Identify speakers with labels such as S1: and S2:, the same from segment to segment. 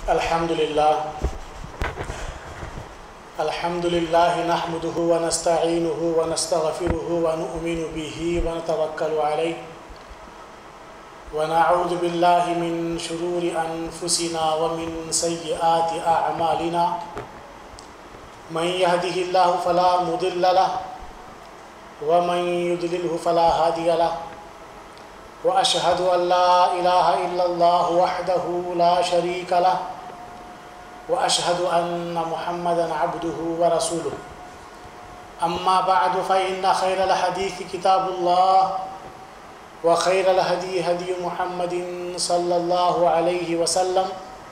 S1: الحمد لله الحمد لله نحمده ونستعينه ونستغفره ونؤمن به ونتوكل عليه ونعوذ بالله من شرور أنفسنا ومن سيئات أعمالنا من يهده الله فلا مضل له ومن يضلله فلا هادي له واشهد ان لا اله الا الله وحده لا شريك له واشهد ان محمدا عبده ورسوله اما بعد فان خير الحديث كتاب الله وخير الهدي هدي محمد صلى الله عليه وسلم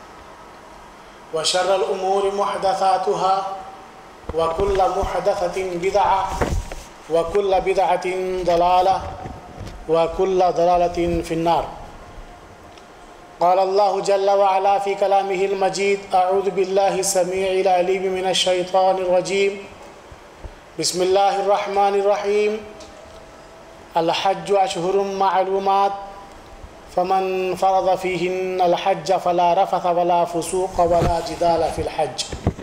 S1: وشر الامور محدثاتها وكل محدثه بدعه وكل بدعه ضلاله وكل ضلالة في النار قال الله جل وعلا في كلامه المجيد أعوذ بالله السميع العليم من الشيطان الرجيم بسم الله الرحمن الرحيم الحج أشهر معلومات فمن فرض فيهن الحج فلا رفث ولا فسوق ولا جدال في الحج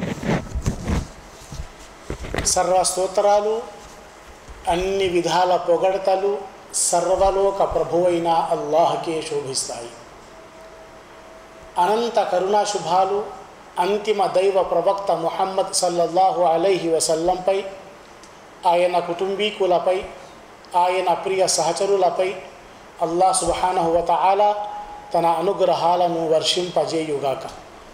S1: సర్వ స్తోత్రాలు అన్ని విధాల పొగడతలు సర్వలోక ప్రభువైన అల్లాహకే శోభిస్తాయి అనంత కరుణా శుభాలు అంతిమ దైవ ప్రవక్త ముహమ్మద్ సల్లల్లాహు అలైహి వసల్లంపై ఆయన కుటుంబీకులపై ఆయన ప్రియ సహచరులపై అల్లా సుబహానహువత ఆలా తన అనుగ్రహాలను వర్షింపజేయుగాక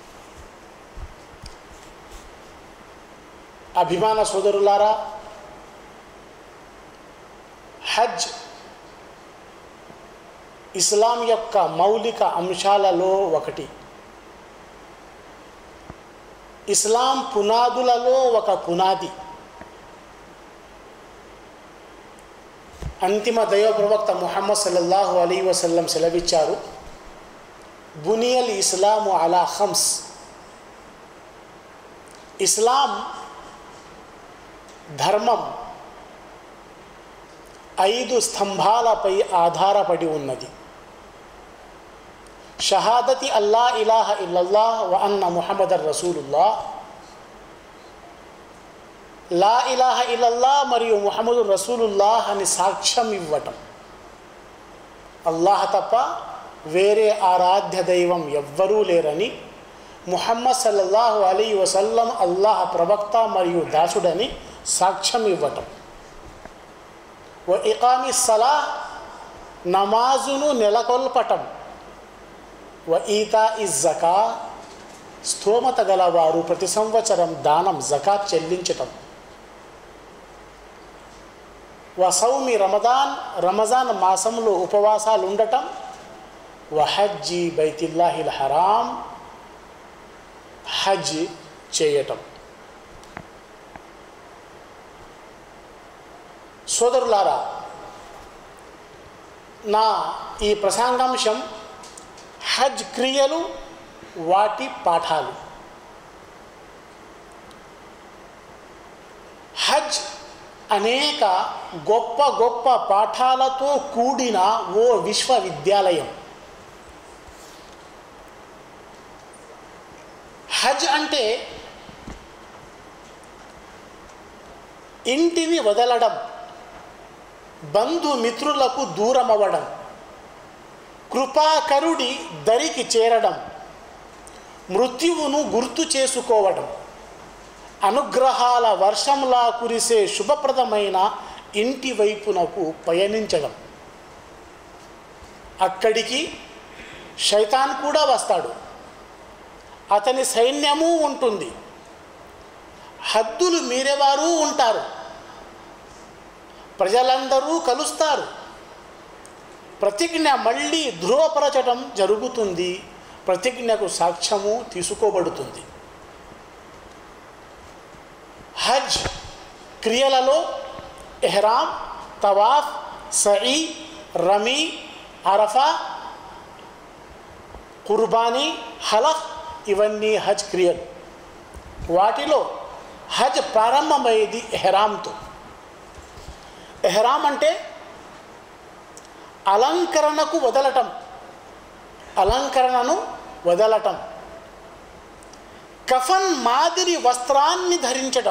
S1: అభిమాన సోదరులారా హజ్ ఇస్లాం యొక్క మౌలిక అంశాలలో ఒకటి ఇస్లాం పునాదులలో ఒక పునాది అంతిమ దైవ ప్రవక్త ముహమ్మద్ సల్లల్లాహు అలీ వసల్లం సెలవిచ్చారు బునియల్ ఇస్లాము అలా హమ్స్ ఇస్లాం ధర్మం ఐదు స్తంభాలపై ఆధారపడి ఉన్నది షహాదతి అల్లా ఇలాహ ఇల్లల్లాహ్ వ అన్న ముహమ్మదర్ రసూలుల్లా లా ఇలాహ ఇల్లల్లా మరియు ముహమ్మదు రసూలుల్లాహ్ అని సాక్ష్యం ఇవ్వటం అల్లాహ్ తప్ప వేరే ఆరాధ్య దైవం ఎవ్వరూ లేరని ముహమ్మద్ సల్లల్లాహు అలీ వసల్లం అల్లాహ్ ప్రవక్త మరియు దాసుడని సాక్ష్యం ఇవ్వటం వ ఇకామి సలా నమాజును నెలకొల్పటం వ ఈతా ఇజ్ జకా స్థోమత గలవారు ప్రతి సంవత్సరం దానం జకాత్ చెల్లించటం వ సౌమి రమదాన్ రమజాన్ మాసంలో ఉపవాసాలు ఉండటం వ హజ్జి బైతిల్లాహిల్ హరాం హజ్ చేయటం సోదరులారా నా ఈ ప్రసంగాంశం హజ్ క్రియలు వాటి పాఠాలు హజ్ అనేక గొప్ప గొప్ప పాఠాలతో కూడిన ఓ విశ్వవిద్యాలయం హజ్ అంటే ఇంటిని వదలడం బంధుమిత్రులకు దూరమవ్వడం కృపాకరుడి దరికి చేరడం మృత్యువును గుర్తు చేసుకోవడం అనుగ్రహాల వర్షంలా కురిసే శుభప్రదమైన ఇంటి వైపునకు పయనించడం అక్కడికి శైతాన్ కూడా వస్తాడు అతని సైన్యము ఉంటుంది హద్దులు మీరేవారు ఉంటారు ప్రజలందరూ కలుస్తారు ప్రతిజ్ఞ మళ్ళీ ధృవపరచడం జరుగుతుంది ప్రతిజ్ఞకు సాక్ష్యము తీసుకోబడుతుంది హజ్ క్రియలలో ఎహ్రామ్ తవాఫ్ సఈ రమీ అరఫా కుర్బానీ హలఫ్ ఇవన్నీ హజ్ క్రియలు వాటిలో హజ్ ప్రారంభమయ్యేది ఎహ్రామ్తో ఎహ్రామ్ అంటే అలంకరణకు వదలటం అలంకరణను వదలటం కఫన్ మాదిరి వస్త్రాన్ని ధరించడం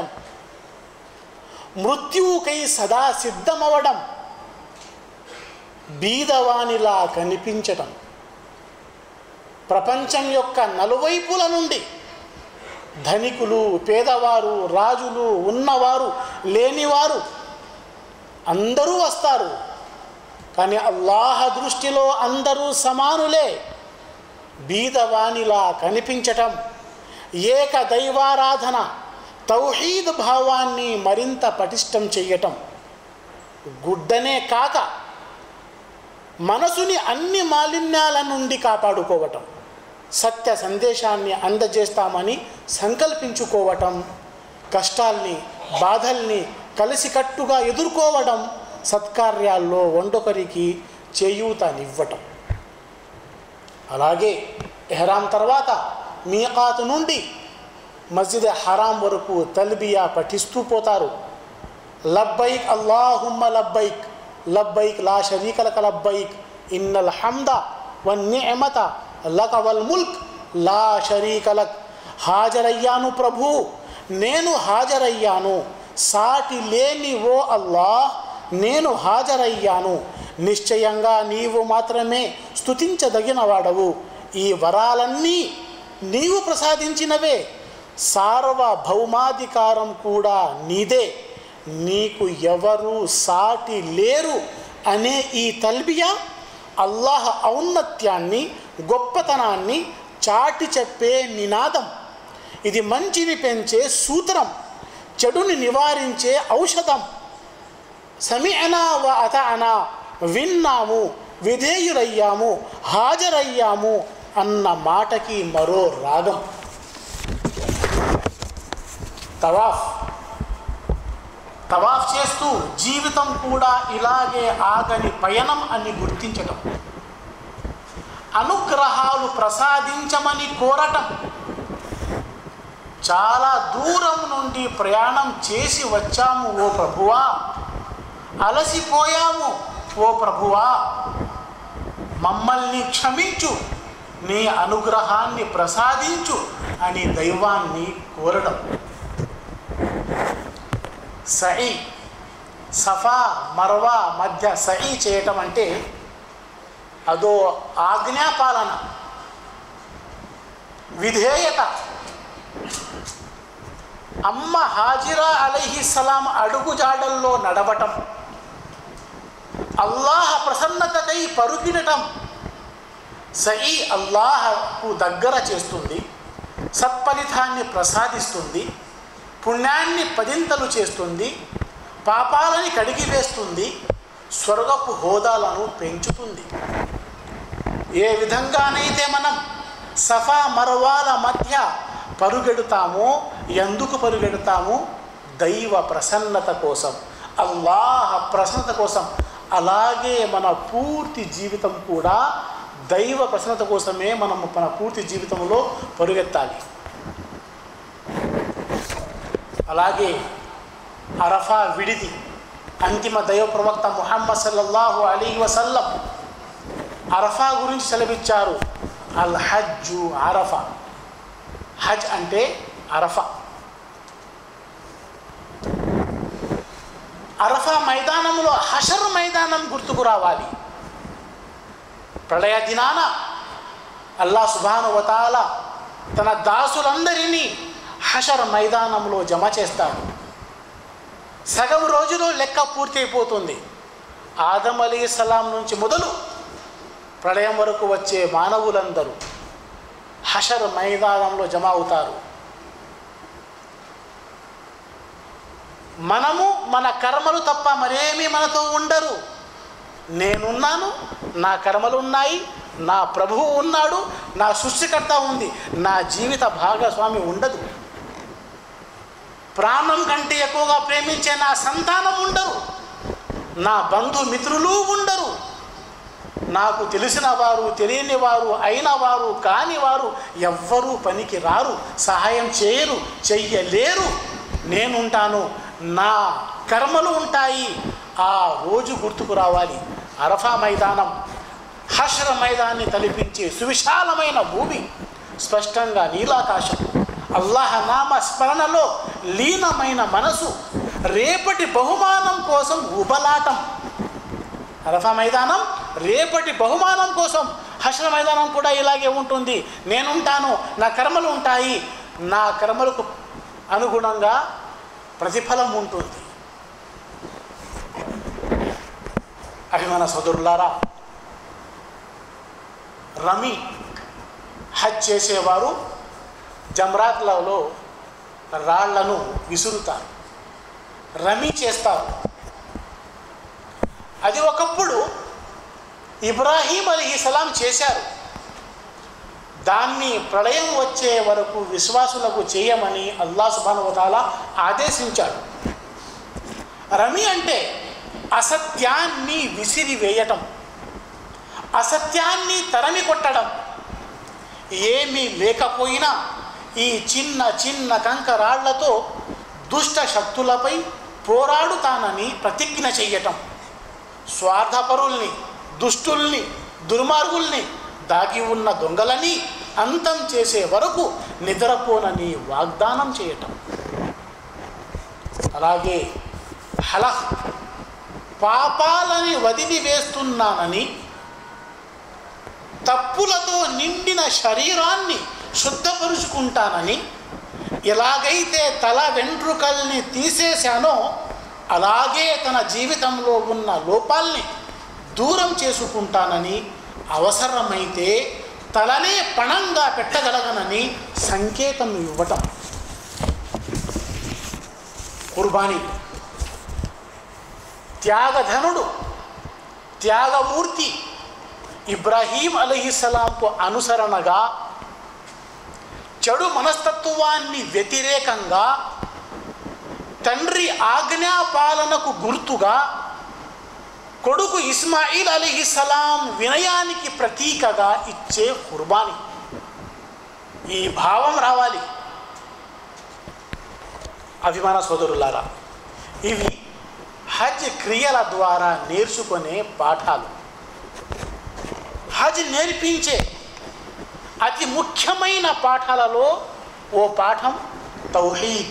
S1: మృత్యువుకై సదా సిద్ధమవడం బీదవానిలా కనిపించటం ప్రపంచం యొక్క నలువైపుల నుండి ధనికులు పేదవారు రాజులు ఉన్నవారు లేనివారు అందరూ వస్తారు కానీ అల్లాహ దృష్టిలో అందరూ సమానులే బీదవానిలా కనిపించటం ఏక దైవారాధన తౌహీద్ భావాన్ని మరింత పటిష్టం చేయటం గుడ్డనే కాక మనసుని అన్ని మాలిన్యాల నుండి కాపాడుకోవటం సత్య సందేశాన్ని అందజేస్తామని సంకల్పించుకోవటం కష్టాల్ని బాధల్ని కలిసికట్టుగా ఎదుర్కోవడం సత్కార్యాల్లో వండొకరికి చేయూతనివ్వటం అలాగే ఎహ్రాం తర్వాత మీకాతు నుండి మస్జిద్ హరాం వరకు తల్బియా పఠిస్తూ పోతారు లబ్బైక్ అల్లాహుమ్మ లబ్బైక్ లబ్బైక్ లా షరీకలక లబ్బైక్ ఇన్నల్ హమ్ద వన్నిమత లక వల్ ముల్క్ లా షరీకలక్ హాజరయ్యాను ప్రభు నేను హాజరయ్యాను సాటి లేని ఓ అల్లాహ్ నేను హాజరయ్యాను నిశ్చయంగా నీవు మాత్రమే స్తుతించదగిన వాడవు ఈ వరాలన్నీ నీవు ప్రసాదించినవే సార్వభౌమాధికారం కూడా నీదే నీకు ఎవరు సాటి లేరు అనే ఈ తల్బియా అల్లాహ్ ఔన్నత్యాన్ని గొప్పతనాన్ని చాటి చెప్పే నినాదం ఇది మంచిని పెంచే సూత్రం చెడుని నివారించే ఔషధం సమిఅనా వ అతఅనా విన్నాము విధేయులయ్యాము హాజరయ్యాము అన్న మాటకి మరో రాగం తవాఫ్ తవాఫ్ చేస్తూ జీవితం కూడా ఇలాగే ఆగని పయనం అని గుర్తించటం అనుగ్రహాలు ప్రసాదించమని కోరటం చాలా దూరం నుండి ప్రయాణం చేసి వచ్చాము ఓ ప్రభువా అలసిపోయాము ఓ ప్రభువా మమ్మల్ని క్షమించు నీ అనుగ్రహాన్ని ప్రసాదించు అని దైవాన్ని కోరడం సై సఫా మర్వా మధ్య సై చేయటం అంటే అదో ఆజ్ఞాపాలన విధేయత అమ్మ హాజిరా అలైహిస్సలాం అడుగుజాడల్లో నడవటం అల్లాహ ప్రసన్నతకై పరుగిడటం సయి అల్లాహకు దగ్గర చేస్తుంది సత్ఫలితాన్ని ప్రసాదిస్తుంది పుణ్యాన్ని పదింతలు చేస్తుంది పాపాలని కడిగివేస్తుంది స్వర్గపు హోదాలను పెంచుతుంది ఏ విధంగానైతే మనం సఫా మరవాల మధ్య పరుగెడుతామో ఎందుకు పరుగెడుతాము దైవ ప్రసన్నత కోసం అల్లాహ ప్రసన్నత కోసం అలాగే మన పూర్తి జీవితం కూడా దైవ ప్రసన్నత కోసమే మనం మన పూర్తి జీవితంలో పరుగెత్తాలి అలాగే అరఫా విడిది అంతిమ దైవ ప్రవక్త ముహమ్మద్ సల్లల్లాహు అలీ వసల్లం అరఫా గురించి సెలవిచ్చారు అల్ హజ్జు అరఫా హజ్ అంటే అరఫా అరఫా మైదానంలో హషర్ మైదానం గుర్తుకు రావాలి ప్రళయ దినాన అల్లా సుబాను వతాల తన దాసులందరినీ హషర్ మైదానంలో జమ చేస్తాడు సగం రోజులో లెక్క పూర్తయిపోతుంది ఆదం అలీ సలాం నుంచి మొదలు ప్రళయం వరకు వచ్చే మానవులందరూ హషర్ మైదానంలో జమ అవుతారు మనము మన కర్మలు తప్ప మరేమీ మనతో ఉండరు నేనున్నాను నా కర్మలు ఉన్నాయి నా ప్రభువు ఉన్నాడు నా సృష్టికర్త ఉంది నా జీవిత భాగస్వామి ఉండదు ప్రాణం కంటే ఎక్కువగా ప్రేమించే నా సంతానం ఉండరు నా బంధుమిత్రులు ఉండరు నాకు తెలిసిన వారు తెలియని వారు అయిన వారు కాని వారు ఎవ్వరూ పనికి రారు సహాయం చేయరు చెయ్యలేరు నేనుంటాను నా కర్మలు ఉంటాయి ఆ రోజు గుర్తుకు రావాలి అరఫా మైదానం హషర మైదాన్ని తలిపించే సువిశాలమైన భూమి స్పష్టంగా నీలాకాశం అల్లాహ నామ స్మరణలో లీనమైన మనసు రేపటి బహుమానం కోసం ఉబలాటం అరఫా మైదానం రేపటి బహుమానం కోసం హషర మైదానం కూడా ఇలాగే ఉంటుంది నేనుంటాను నా కర్మలు ఉంటాయి నా కర్మలకు అనుగుణంగా ప్రతిఫలం ఉంటుంది అభిమాన సోదరులారా రమి హజ్ చేసేవారు జమ్రాత్లలో రాళ్లను విసురుతారు రమి చేస్తారు అది ఒకప్పుడు ఇబ్రాహీం అలీ సలాం చేశారు దాన్ని ప్రళయం వచ్చే వరకు విశ్వాసులకు చేయమని అల్లా సుబానువతాల ఆదేశించాడు రమి అంటే అసత్యాన్ని విసిరివేయటం అసత్యాన్ని తరమి కొట్టడం ఏమీ లేకపోయినా ఈ చిన్న చిన్న కంకరాళ్లతో దుష్ట శక్తులపై పోరాడుతానని ప్రతిజ్ఞ చెయ్యటం స్వార్థపరుల్ని దుష్టుల్ని దుర్మార్గుల్ని దాగి ఉన్న దొంగలని అంతం చేసే వరకు నిద్రపోనని వాగ్దానం చేయటం అలాగే హలహ్ పాపాలని వదిలివేస్తున్నానని తప్పులతో నిండిన శరీరాన్ని శుద్ధపరుచుకుంటానని ఎలాగైతే తల వెంట్రుకల్ని తీసేశానో అలాగే తన జీవితంలో ఉన్న లోపాల్ని దూరం చేసుకుంటానని అవసరమైతే తలనే పణంగా పెట్టగలగనని సంకేతం ఇవ్వటం కుర్బానీ త్యాగధనుడు త్యాగమూర్తి ఇబ్రాహీం అలహిస్సలాంకు అనుసరణగా చెడు మనస్తత్వాన్ని వ్యతిరేకంగా తండ్రి ఆజ్ఞాపాలనకు గుర్తుగా కొడుకు ఇస్మాయిల్ అలీహిస్సలాం వినయానికి ప్రతీకగా ఇచ్చే కుర్బానీ ఈ భావం రావాలి అభిమాన సోదరులారా ఇవి హజ్ క్రియల ద్వారా నేర్చుకునే పాఠాలు హజ్ నేర్పించే అతి ముఖ్యమైన పాఠాలలో ఓ పాఠం తౌహీద్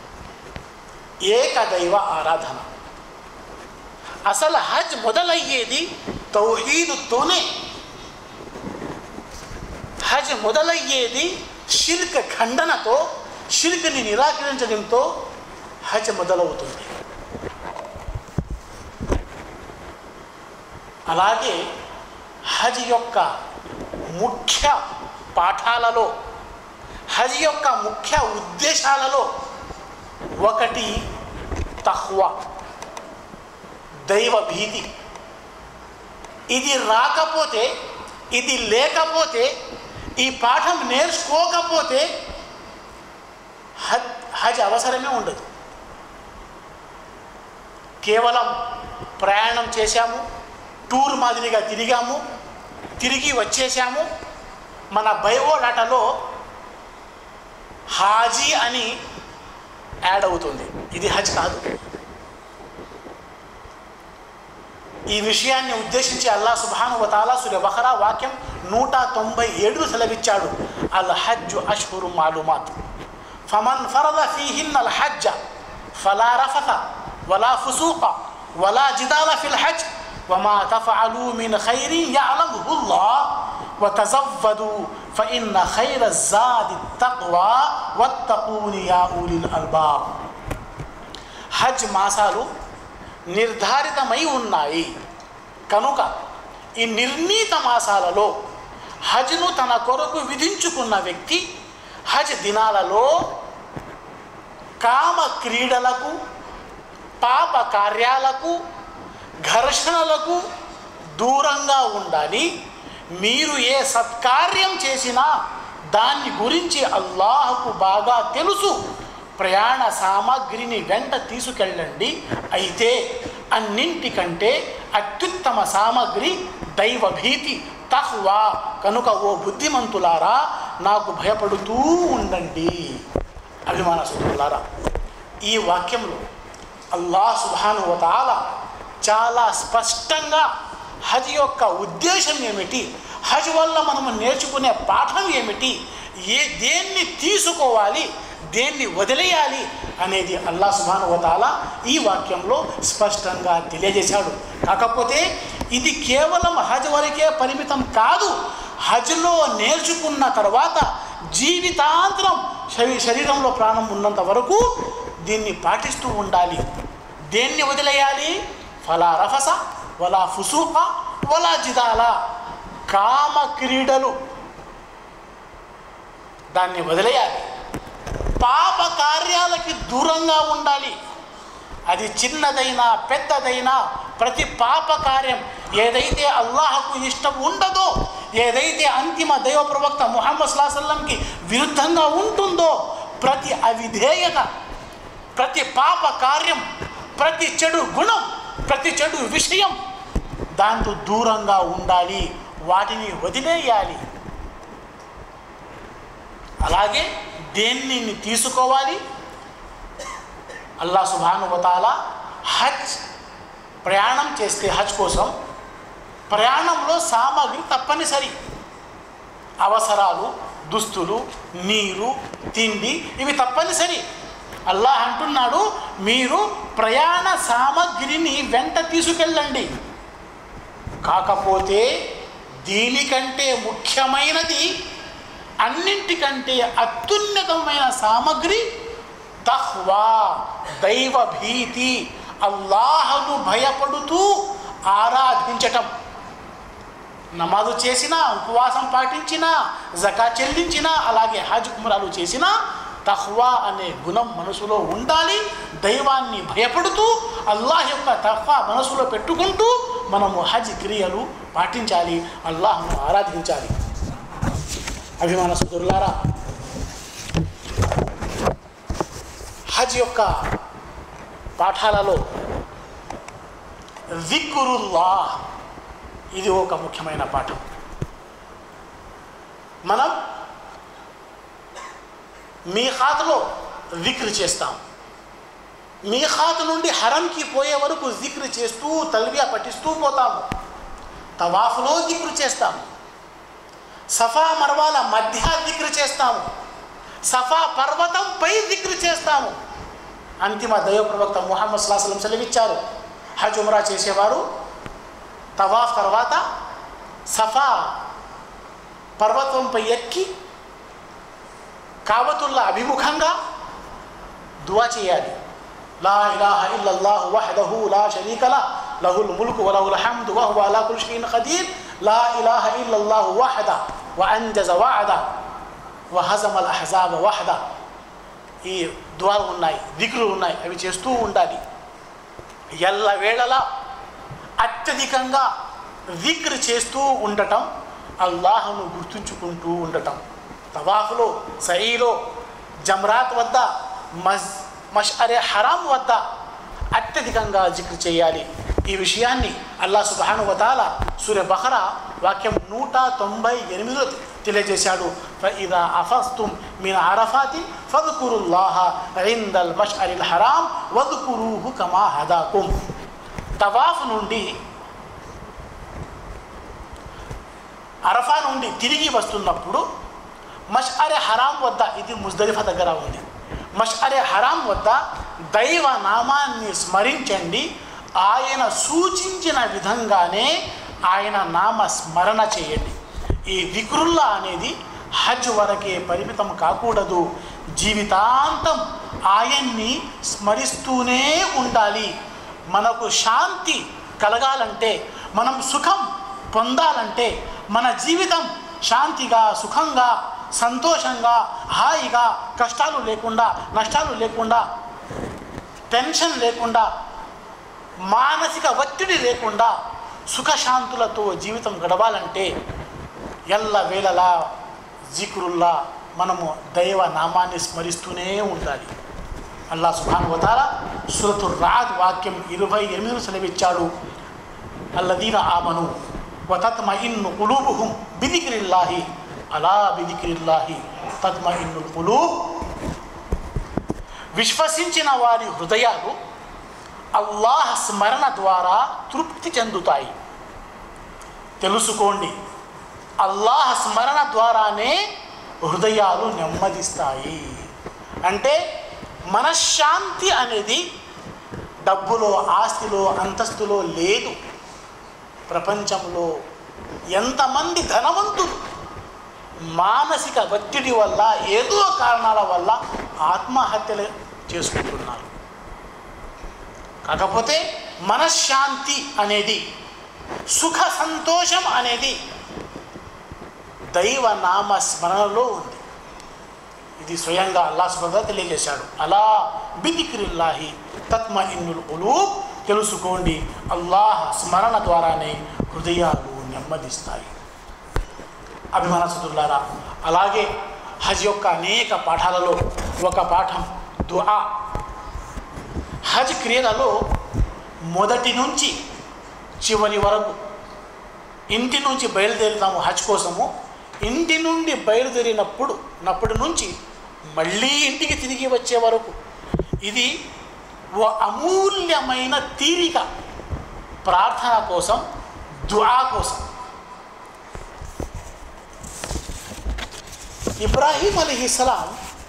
S1: ఏకదైవ ఆరాధన అసలు హజ్ మొదలయ్యేది తౌహీదుతోనే హజ్ మొదలయ్యేది షిర్క్ ఖండనతో షిర్క్ని నిరాకరించడంతో హజ్ మొదలవుతుంది అలాగే హజ్ యొక్క ముఖ్య పాఠాలలో హజ్ యొక్క ముఖ్య ఉద్దేశాలలో ఒకటి తహ్వా దైవ భీతి ఇది రాకపోతే ఇది లేకపోతే ఈ పాఠం నేర్చుకోకపోతే హజ్ హజ్ అవసరమే ఉండదు కేవలం ప్రయాణం చేశాము టూర్ మాదిరిగా తిరిగాము తిరిగి వచ్చేసాము మన బయోడాటాలో హాజీ అని యాడ్ అవుతుంది ఇది హజ్ కాదు ఈ విషయాన్ని ఉద్దేశించి అల్లా సుబాను వతాలా సూర్య బహరా వాక్యం నూట తొంభై ఏడు సెలవిచ్చాడు అల్ హజ్ అష్హురు మాలుమాత్ ఫమన్ ఫరద ఫీహిన్ అల్ హజ్జ ఫలా రఫత వలా ఫుసూక వలా జిదాల ఫిల్ హజ్ وما تفعلوا من خير يعلمه الله وتزودوا فإن خير الزاد التقوى واتقون يا أولي الألباب హజ్ మాసాలు నిర్ధారితమై ఉన్నాయి కనుక ఈ నిర్ణీత మాసాలలో హజ్ను తన కొరకు విధించుకున్న వ్యక్తి హజ్ దినాలలో కామ క్రీడలకు పాప కార్యాలకు ఘర్షణలకు దూరంగా ఉండాలి మీరు ఏ సత్కార్యం చేసినా దాన్ని గురించి అల్లాహకు బాగా తెలుసు ప్రయాణ సామాగ్రిని వెంట తీసుకెళ్ళండి అయితే అన్నింటికంటే అత్యుత్తమ సామాగ్రి దైవభీతి తహ్వా కనుక ఓ బుద్ధిమంతులారా నాకు భయపడుతూ ఉండండి అభిమాన సోదరులారా ఈ వాక్యంలో అల్లా సుభానువతాల చాలా స్పష్టంగా హజ్ యొక్క ఉద్దేశం ఏమిటి హజ్ వల్ల మనము నేర్చుకునే పాఠం ఏమిటి ఏ దేన్ని తీసుకోవాలి దేన్ని వదిలేయాలి అనేది అల్లా సుబానువతాల ఈ వాక్యంలో స్పష్టంగా తెలియజేశాడు కాకపోతే ఇది కేవలం హజ్ వరకే పరిమితం కాదు హజ్లో నేర్చుకున్న తర్వాత జీవితాంతరం శరీ శరీరంలో ప్రాణం ఉన్నంత వరకు దీన్ని పాటిస్తూ ఉండాలి దేన్ని వదిలేయాలి ఫలా రఫస వలా ఫుసూక వలా జిదాల కామ క్రీడలు దాన్ని వదిలేయాలి పాప కార్యాలకి దూరంగా ఉండాలి అది చిన్నదైనా పెద్దదైనా ప్రతి పాప కార్యం ఏదైతే అల్లాహకు ఇష్టం ఉండదో ఏదైతే అంతిమ దైవ ప్రవక్త ముహమ్మద్ సుల్లాసల్లంకి విరుద్ధంగా ఉంటుందో ప్రతి అవిధేయత ప్రతి పాప కార్యం ప్రతి చెడు గుణం ప్రతి చెడు విషయం దాంతో దూరంగా ఉండాలి వాటిని వదిలేయాలి అలాగే దేన్ని తీసుకోవాలి అల్లా సుభానువతాల హజ్ ప్రయాణం చేస్తే హజ్ కోసం ప్రయాణంలో సామాగ్రి తప్పనిసరి అవసరాలు దుస్తులు నీరు తిండి ఇవి తప్పనిసరి అల్లాహ్ అంటున్నాడు మీరు ప్రయాణ సామాగ్రిని వెంట తీసుకెళ్ళండి కాకపోతే దీనికంటే ముఖ్యమైనది అన్నింటికంటే అత్యున్నతమైన సామగ్రి తహ్వా దైవ భీతి అల్లాహను భయపడుతూ ఆరాధించటం నమాజు చేసినా ఉపవాసం పాటించినా జకా చెల్లించినా అలాగే హజ్ కుమరాలు చేసినా తహ్వా అనే గుణం మనసులో ఉండాలి దైవాన్ని భయపడుతూ అల్లాహ్ యొక్క తహ్వా మనసులో పెట్టుకుంటూ మనము హజ్ క్రియలు పాటించాలి అల్లాహ్ను ఆరాధించాలి అభిమాన సుదురులారా హజ్ యొక్క పాఠాలలో జిక్రుల్లా ఇది ఒక ముఖ్యమైన పాఠం మనం మీ ఖాతులో జిక్ర్ చేస్తాం మీ ఖాతు నుండి హరంకి పోయే వరకు జిక్ర్ చేస్తూ తల్వియా పఠిస్తూ పోతాము తవాఫులో జిక్రు చేస్తాము సఫా మర్వాల మధ్య దిక్రు చేస్తాము సఫా పర్వతంపై దిక్రు చేస్తాము అంతిమ దైవ ప్రవక్త ముహమ్మద్ సుల్లాహం సెలవిచ్చారు హజ్ ఉమ్రా చేసేవారు తవాఫ్ తర్వాత సఫా పర్వతంపై ఎక్కి కాబతుల్లా అభిముఖంగా దువా చేయాలి లా ఇలాహ ఇల్లల్లాహు వహదహు లా షరీకల లహుల్ ముల్కు వలహుల్ హమ్దు వహువ అలా కుల్ షైఇన్ ఖదీర్ లా ఇలాహ ఇల్లల్లాహు వహద వ అంజజ వఅద వ హజమల్ అహజాబ వహద ఈ దువాలు ఉన్నాయి దిగులు ఉన్నాయి అవి చేస్తూ ఉండాలి ఎల్ల వేళలా అత్యధికంగా దిక్ర్ చేస్తూ ఉండటం అల్లాహను గుర్తుంచుకుంటూ ఉండటం తవాఫులో సయీలో జమ్రాత్ వద్ద మస్ మష్ అరే హరాం వద్ద అత్యధికంగా జిక్ర్ చేయాలి ఈ విషయాన్ని అల్లా సుబాను వతాల సూర్య బహరా వాక్యం నూట తొంభై ఎనిమిదిలో తెలియజేశాడు ఇదా అఫస్తుం మీన అరఫాతి ఫదుకురుల్లాహ ఇందల్ మష్ అరిల్ హరాం వదుకురుహు కమా హదాకుం తవాఫ్ నుండి అరఫా నుండి తిరిగి వస్తున్నప్పుడు మష్ అరే హరాం వద్ద ఇది ముజ్దలిఫా దగ్గర ఉంది మష్ అరే హరాం వద్ద దైవ నామాన్ని స్మరించండి ఆయన సూచించిన విధంగానే ఆయన నామ స్మరణ చేయండి ఈ విక్రుల్లా అనేది హజ్ వరకే పరిమితం కాకూడదు జీవితాంతం ఆయన్ని స్మరిస్తూనే ఉండాలి మనకు శాంతి కలగాలంటే మనం సుఖం పొందాలంటే మన జీవితం శాంతిగా సుఖంగా సంతోషంగా హాయిగా కష్టాలు లేకుండా నష్టాలు లేకుండా టెన్షన్ లేకుండా మానసిక ఒత్తిడి లేకుండా సుఖశాంతులతో జీవితం గడవాలంటే ఎల్ల వేళలా జిక్రుల్లా మనము దైవ నామాన్ని స్మరిస్తూనే ఉండాలి అల్లా సుభాన్ వతాల సురతు రాద్ వాక్యం ఇరవై ఎనిమిది సెలవిచ్చాడు అల్లదీన ఆమను వతత్మ ఇన్ను కులూబుహుం బిదికిరిల్లాహి అలా బిదికిరిల్లాహి తత్మ ఇన్ను కులూబ్ విశ్వసించిన వారి హృదయాలు అల్లాహ్ స్మరణ ద్వారా తృప్తి చెందుతాయి తెలుసుకోండి అల్లాహ్ స్మరణ ద్వారానే హృదయాలు నెమ్మదిస్తాయి అంటే మనశ్శాంతి అనేది డబ్బులో ఆస్తిలో అంతస్తులో లేదు ప్రపంచంలో ఎంతమంది ధనవంతులు మానసిక ఒత్తిడి వల్ల ఏదో కారణాల వల్ల ఆత్మహత్యలు చేసుకుంటున్నారు కాకపోతే మనశ్శాంతి అనేది సుఖ సంతోషం అనేది దైవ నామ స్మరణలో ఉంది ఇది స్వయంగా అల్లా సుబంధ తెలియజేశాడు అలా బిదిక్రిల్లాహి తత్మ ఇన్నుల్ ఉలూబ్ తెలుసుకోండి అల్లాహ్ స్మరణ ద్వారానే హృదయాలు నెమ్మదిస్తాయి అభిమానసుతులారా అలాగే హజ్ యొక్క అనేక పాఠాలలో ఒక పాఠం దుఆ హజ్ క్రియలలో మొదటి నుంచి చివరి వరకు ఇంటి నుంచి బయలుదేరుతాము హజ్ కోసము ఇంటి నుండి బయలుదేరినప్పుడు నప్పటి నుంచి మళ్ళీ ఇంటికి తిరిగి వచ్చే వరకు ఇది ఓ అమూల్యమైన తీరిక ప్రార్థన కోసం దుఆ కోసం ఇబ్రాహీం అలీహిస్సలాం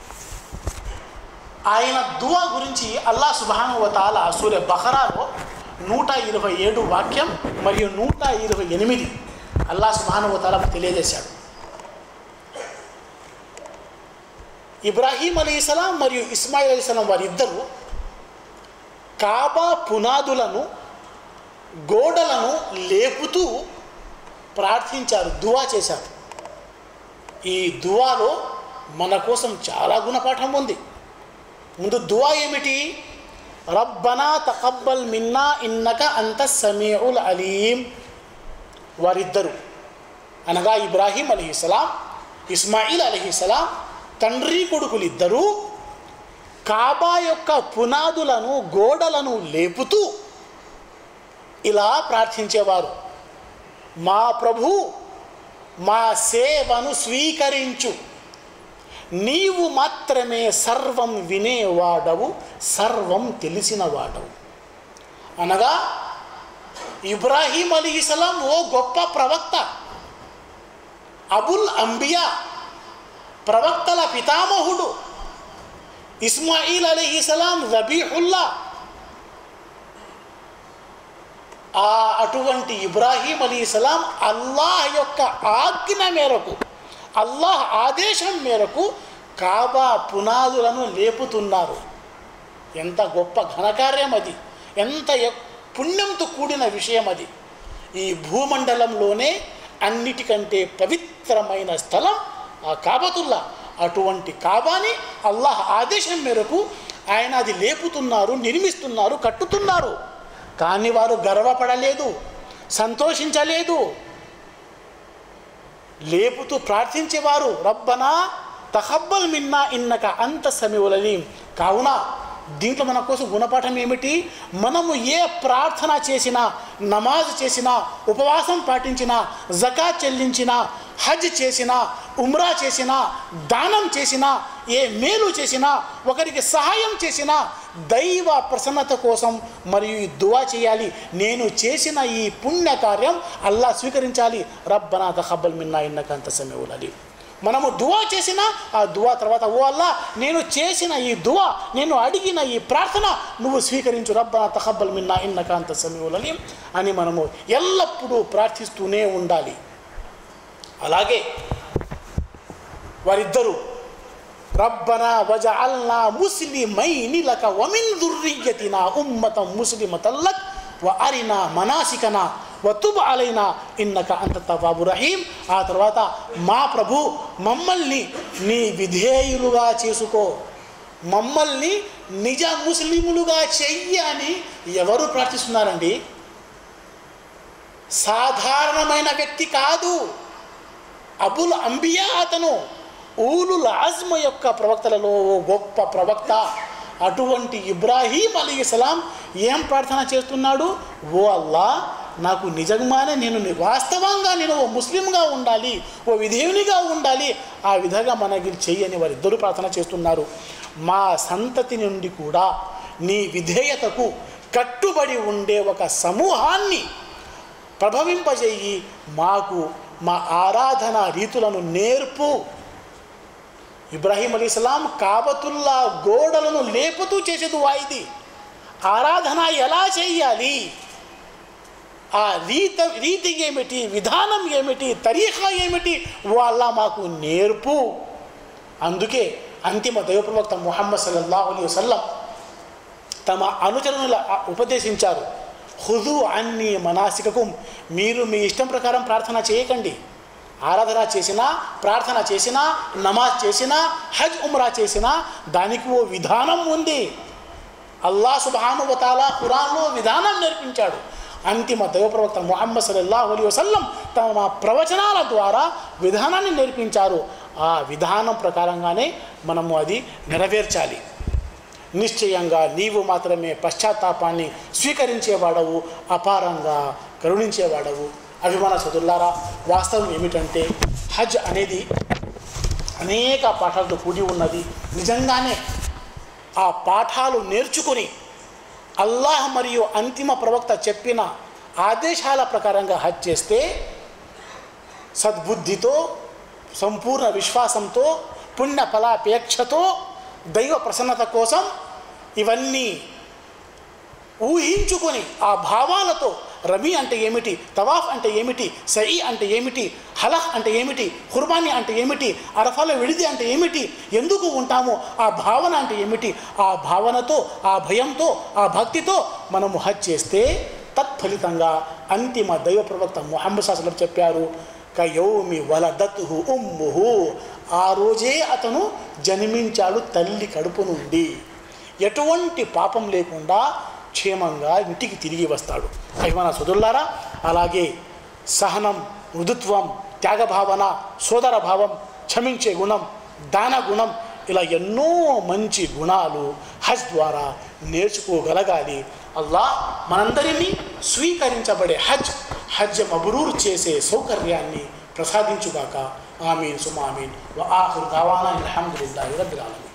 S1: ఆయన దువా గురించి అల్లా సుబాను వతాల సూర్య బహరాలో నూట ఇరవై ఏడు వాక్యం మరియు నూట ఇరవై ఎనిమిది అల్లా సుబాను వతాల తెలియజేశాడు ఇబ్రాహీం అలీస్లాం మరియు ఇస్మాయిల్ అలీస్లాం వారిద్దరూ కాబా పునాదులను గోడలను లేపుతూ ప్రార్థించారు దువా చేశారు ఈ దువాలో మన కోసం చాలా గుణపాఠం ఉంది ముందు దువా ఏమిటి రబ్బనా తకబ్బల్ మిన్నా ఇన్నక అంత సమీఉల్ అలీం వారిద్దరు అనగా ఇబ్రాహీం అలీస్లాం ఇస్మాయిల్ అలీస్లాం తండ్రి కొడుకులు ఇద్దరూ కాబా యొక్క పునాదులను గోడలను లేపుతూ ఇలా ప్రార్థించేవారు మా ప్రభు మా సేవను స్వీకరించు నీవు మాత్రమే సర్వం వినేవాడవు సర్వం తెలిసినవాడవు అనగా ఇబ్రాహీం అలీసలాం ఓ గొప్ప ప్రవక్త అబుల్ అంబియా ప్రవక్తల పితామహుడు ఇస్మాయిల్ అలీసలాం రబీహుల్లా ఆ అటువంటి ఇబ్రాహీం అలీసలాం అల్లాహ్ యొక్క ఆజ్ఞ మేరకు అల్లాహ్ ఆదేశం మేరకు కాబా పునాదులను లేపుతున్నారు ఎంత గొప్ప ఘనకార్యం అది ఎంత ఎ- పుణ్యంతో కూడిన విషయం అది ఈ భూమండలంలోనే అన్నిటికంటే పవిత్రమైన స్థలం ఆ కాబతుల్లా అటువంటి కాబాని అల్లాహ్ ఆదేశం మేరకు ఆయన అది లేపుతున్నారు నిర్మిస్తున్నారు కట్టుతున్నారు కానీ వారు గర్వపడలేదు సంతోషించలేదు లేపుతూ ప్రార్థించేవారు రబ్బనా తహబ్బల్ మిన్నా ఇన్నక అంత సమీవులలీం కావున దీంట్లో మన కోసం గుణపాఠం ఏమిటి మనము ఏ ప్రార్థన చేసినా నమాజ్ చేసినా ఉపవాసం పాటించినా జకా చెల్లించినా హజ్ చేసినా ఉమ్రా చేసినా దానం చేసినా ఏ మేలు చేసినా ఒకరికి సహాయం చేసినా దైవ ప్రసన్నత కోసం మరియు ఈ దువా చేయాలి నేను చేసిన ఈ పుణ్యకార్యం అల్లా స్వీకరించాలి రబ్బనా తహబ్బల్ మిన్నా ఇన్నక అంత సమీవులలీం మనము దువా చేసిన ఆ దువా తర్వాత ఓ అల్లా నేను చేసిన ఈ దువా నేను అడిగిన ఈ ప్రార్థన నువ్వు స్వీకరించు రబ్బనా తహబ్బల్ మిన్నా ఇన్నకాంత సమీవులని అని మనము ఎల్లప్పుడూ ప్రార్థిస్తూనే ఉండాలి అలాగే వారిద్దరూ రబ్బనా వజఅల్నా ముస్లిమైని లక వమిన్ దుర్రియతినా ఉమ్మతం ముస్లిమతల్లక్ వ అరినా మనాసికనా వతుబ్ అలైనా ఇన్నక అంత తవాబు రహీం ఆ తర్వాత మా ప్రభు మమ్మల్ని నీ విధేయులుగా చేసుకో మమ్మల్ని నిజ ముస్లిములుగా చెయ్యి అని ఎవరు ప్రార్థిస్తున్నారండి సాధారణమైన వ్యక్తి కాదు అబుల్ అంబియా అతను ఊలుల్ ఆజ్మ యొక్క ప్రవక్తలలో ఓ గొప్ప ప్రవక్త అటువంటి ఇబ్రాహీం అలీ ఇస్లాం ఏం ప్రార్థన చేస్తున్నాడు ఓ అల్లా నాకు నిజంగానే నేను ని- వాస్తవంగా నేను ఓ ముస్లింగా ఉండాలి ఓ విధేయునిగా ఉండాలి ఆ విధంగా మనకి చెయ్యని వారిద్దరూ ప్రార్థన చేస్తున్నారు మా సంతతి నుండి కూడా నీ విధేయతకు కట్టుబడి ఉండే ఒక సమూహాన్ని ప్రభవింపజేయి మాకు మా ఆరాధన రీతులను నేర్పు ఇబ్రాహీం అలీస్లాం కాబతుల్లా గోడలను లేపుతూ చేసే దువా ఇది ఆరాధన ఎలా చేయాలి ఆ రీత రీతి ఏమిటి విధానం ఏమిటి తరీఖా ఏమిటి వాళ్ళ మాకు నేర్పు అందుకే అంతిమ దైవప్రవక్త ముహమ్మద్ సల్లల్లాహు అలీ వసల్లం తమ అనుచరుల ఉపదేశించారు హుదు అన్ని మనాసికకు మీరు మీ ఇష్టం ప్రకారం ప్రార్థన చేయకండి ఆరాధన చేసినా ప్రార్థన చేసినా నమాజ్ చేసినా హజ్ ఉమ్రా చేసినా దానికి ఓ విధానం ఉంది అల్లా సుబానువతాల ఖురాన్లో విధానం నేర్పించాడు అంతిమ దైవప్రవక్త ముహమ్మద్ సల్లల్లాహు అలీ వసల్లం తమ ప్రవచనాల ద్వారా విధానాన్ని నేర్పించారు ఆ విధానం ప్రకారంగానే మనము అది నెరవేర్చాలి నిశ్చయంగా నీవు మాత్రమే పశ్చాత్తాపాన్ని స్వీకరించేవాడవు అపారంగా కరుణించేవాడవు అభిమాన సదుల్లారా వాస్తవం ఏమిటంటే హజ్ అనేది అనేక పాఠాలతో కూడి ఉన్నది నిజంగానే ఆ పాఠాలు నేర్చుకొని అల్లాహ్ మరియు అంతిమ ప్రవక్త చెప్పిన ఆదేశాల ప్రకారంగా హజ్ చేస్తే సద్బుద్ధితో సంపూర్ణ విశ్వాసంతో పుణ్య ఫలాపేక్షతో దైవ ప్రసన్నత కోసం ఇవన్నీ ఊహించుకొని ఆ భావాలతో రమి అంటే ఏమిటి తవాఫ్ అంటే ఏమిటి సై అంటే ఏమిటి హలహ్ అంటే ఏమిటి కుర్బానీ అంటే ఏమిటి అరఫాల విడిది అంటే ఏమిటి ఎందుకు ఉంటామో ఆ భావన అంటే ఏమిటి ఆ భావనతో ఆ భయంతో ఆ భక్తితో మనము హజ్ చేస్తే తత్ఫలితంగా అంతిమ దైవ ప్రవక్త ముహమ్మద్ సాసలం చెప్పారు కయోమి వలదత్హు ఉమ్ముహు ఆ రోజే అతను జన్మించాడు తల్లి కడుపు నుండి ఎటువంటి పాపం లేకుండా క్షేమంగా ఇంటికి తిరిగి వస్తాడు అభిమాన సోదరులారా అలాగే సహనం మృదుత్వం త్యాగభావన సోదర భావం క్షమించే గుణం దాన గుణం ఇలా ఎన్నో మంచి గుణాలు హజ్ ద్వారా నేర్చుకోగలగాలి అల్లా మనందరినీ స్వీకరించబడే హజ్ హజ్ మబరూర్ చేసే సౌకర్యాన్ని ప్రసాదించుగాక ఆమీన్ సుమామీన్ వ ఆఖిర్ దావానా అల్హమ్దులిల్లాహి రబ్బిల్ ఆలమీన్